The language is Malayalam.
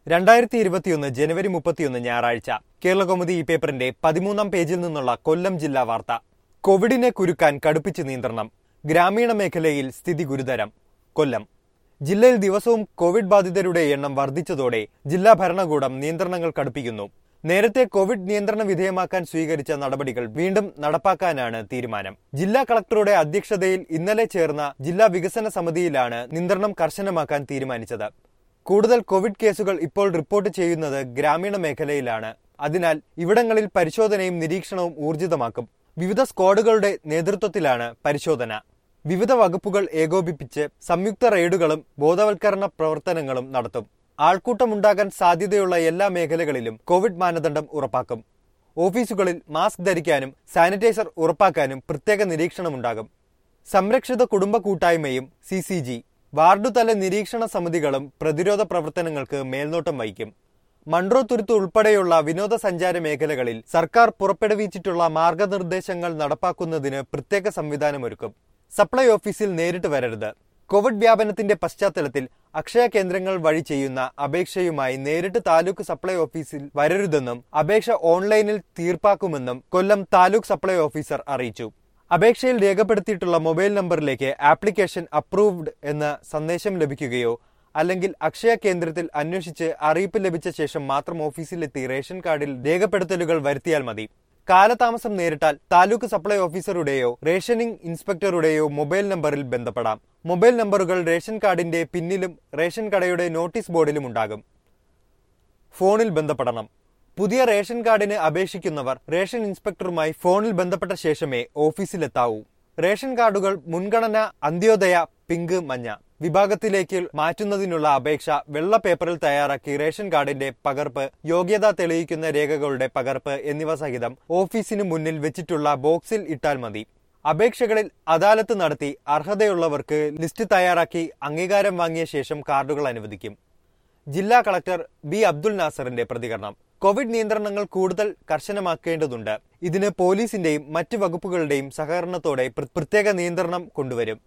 രണ്ടായിരത്തി ഇരുപത്തിയൊന്ന് ജനുവരി മുപ്പത്തിയൊന്ന് ഞായറാഴ്ച കേരളകൗമുദി ഈ പേപ്പറിന്റെ പതിമൂന്നാം പേജിൽ നിന്നുള്ള കൊല്ലം ജില്ലാ വാർത്ത കോവിഡിനെ കുരുക്കാൻ കടുപ്പിച്ച് നിയന്ത്രണം ഗ്രാമീണ മേഖലയിൽ സ്ഥിതി ഗുരുതരം കൊല്ലം ജില്ലയിൽ ദിവസവും കോവിഡ് ബാധിതരുടെ എണ്ണം വർദ്ധിച്ചതോടെ ജില്ലാ ഭരണകൂടം നിയന്ത്രണങ്ങൾ കടുപ്പിക്കുന്നു നേരത്തെ കോവിഡ് നിയന്ത്രണ വിധേയമാക്കാൻ സ്വീകരിച്ച നടപടികൾ വീണ്ടും നടപ്പാക്കാനാണ് തീരുമാനം ജില്ലാ കളക്ടറുടെ അധ്യക്ഷതയിൽ ഇന്നലെ ചേർന്ന ജില്ലാ വികസന സമിതിയിലാണ് നിയന്ത്രണം കർശനമാക്കാൻ തീരുമാനിച്ചത് കൂടുതൽ കോവിഡ് കേസുകൾ ഇപ്പോൾ റിപ്പോർട്ട് ചെയ്യുന്നത് ഗ്രാമീണ മേഖലയിലാണ് അതിനാൽ ഇവിടങ്ങളിൽ പരിശോധനയും നിരീക്ഷണവും ഊർജിതമാക്കും വിവിധ സ്ക്വാഡുകളുടെ നേതൃത്വത്തിലാണ് പരിശോധന വിവിധ വകുപ്പുകൾ ഏകോപിപ്പിച്ച് സംയുക്ത റെയ്ഡുകളും ബോധവൽക്കരണ പ്രവർത്തനങ്ങളും നടത്തും ആൾക്കൂട്ടമുണ്ടാകാൻ സാധ്യതയുള്ള എല്ലാ മേഖലകളിലും കോവിഡ് മാനദണ്ഡം ഉറപ്പാക്കും ഓഫീസുകളിൽ മാസ്ക് ധരിക്കാനും സാനിറ്റൈസർ ഉറപ്പാക്കാനും പ്രത്യേക നിരീക്ഷണമുണ്ടാകും സംരക്ഷിത കുടുംബ കൂട്ടായ്മയും സി സി ജി വാർഡുതല നിരീക്ഷണ സമിതികളും പ്രതിരോധ പ്രവർത്തനങ്ങൾക്ക് മേൽനോട്ടം വഹിക്കും മൺട്രോ തുരുത്ത് ഉൾപ്പെടെയുള്ള വിനോദസഞ്ചാര മേഖലകളിൽ സർക്കാർ പുറപ്പെടുവിച്ചിട്ടുള്ള മാർഗനിർദ്ദേശങ്ങൾ നടപ്പാക്കുന്നതിന് പ്രത്യേക സംവിധാനമൊരുക്കും സപ്ലൈ ഓഫീസിൽ നേരിട്ട് വരരുത് കോവിഡ് വ്യാപനത്തിന്റെ പശ്ചാത്തലത്തിൽ അക്ഷയ കേന്ദ്രങ്ങൾ വഴി ചെയ്യുന്ന അപേക്ഷയുമായി നേരിട്ട് താലൂക്ക് സപ്ലൈ ഓഫീസിൽ വരരുതെന്നും അപേക്ഷ ഓൺലൈനിൽ തീർപ്പാക്കുമെന്നും കൊല്ലം താലൂക്ക് സപ്ലൈ ഓഫീസർ അറിയിച്ചു അപേക്ഷയിൽ രേഖപ്പെടുത്തിയിട്ടുള്ള മൊബൈൽ നമ്പറിലേക്ക് ആപ്ലിക്കേഷൻ അപ്രൂവ്ഡ് എന്ന സന്ദേശം ലഭിക്കുകയോ അല്ലെങ്കിൽ അക്ഷയ കേന്ദ്രത്തിൽ അന്വേഷിച്ച് അറിയിപ്പ് ലഭിച്ച ശേഷം മാത്രം ഓഫീസിലെത്തി റേഷൻ കാർഡിൽ രേഖപ്പെടുത്തലുകൾ വരുത്തിയാൽ മതി കാലതാമസം നേരിട്ടാൽ താലൂക്ക് സപ്ലൈ ഓഫീസറുടെയോ റേഷനിംഗ് ഇൻസ്പെക്ടറുടെയോ മൊബൈൽ നമ്പറിൽ ബന്ധപ്പെടാം മൊബൈൽ നമ്പറുകൾ റേഷൻ കാർഡിന്റെ പിന്നിലും റേഷൻ കടയുടെ നോട്ടീസ് ബോർഡിലും ഉണ്ടാകും ഫോണിൽ ബന്ധപ്പെടണം പുതിയ റേഷൻ കാർഡിന് അപേക്ഷിക്കുന്നവർ റേഷൻ ഇൻസ്പെക്ടറുമായി ഫോണിൽ ബന്ധപ്പെട്ട ശേഷമേ ഓഫീസിലെത്താവൂ റേഷൻ കാർഡുകൾ മുൻഗണന അന്ത്യോദയ പിങ്ക് മഞ്ഞ വിഭാഗത്തിലേക്ക് മാറ്റുന്നതിനുള്ള അപേക്ഷ വെള്ള പേപ്പറിൽ തയ്യാറാക്കി റേഷൻ കാർഡിന്റെ പകർപ്പ് യോഗ്യത തെളിയിക്കുന്ന രേഖകളുടെ പകർപ്പ് എന്നിവ സഹിതം ഓഫീസിന് മുന്നിൽ വെച്ചിട്ടുള്ള ബോക്സിൽ ഇട്ടാൽ മതി അപേക്ഷകളിൽ അദാലത്ത് നടത്തി അർഹതയുള്ളവർക്ക് ലിസ്റ്റ് തയ്യാറാക്കി അംഗീകാരം വാങ്ങിയ ശേഷം കാർഡുകൾ അനുവദിക്കും ജില്ലാ കളക്ടർ ബി അബ്ദുൽ നാസറിന്റെ പ്രതികരണം കോവിഡ് നിയന്ത്രണങ്ങൾ കൂടുതൽ കർശനമാക്കേണ്ടതുണ്ട് ഇതിന് പോലീസിന്റെയും മറ്റ് വകുപ്പുകളുടെയും സഹകരണത്തോടെ പ്ര- പ്രത്യേക നിയന്ത്രണം കൊണ്ടുവരും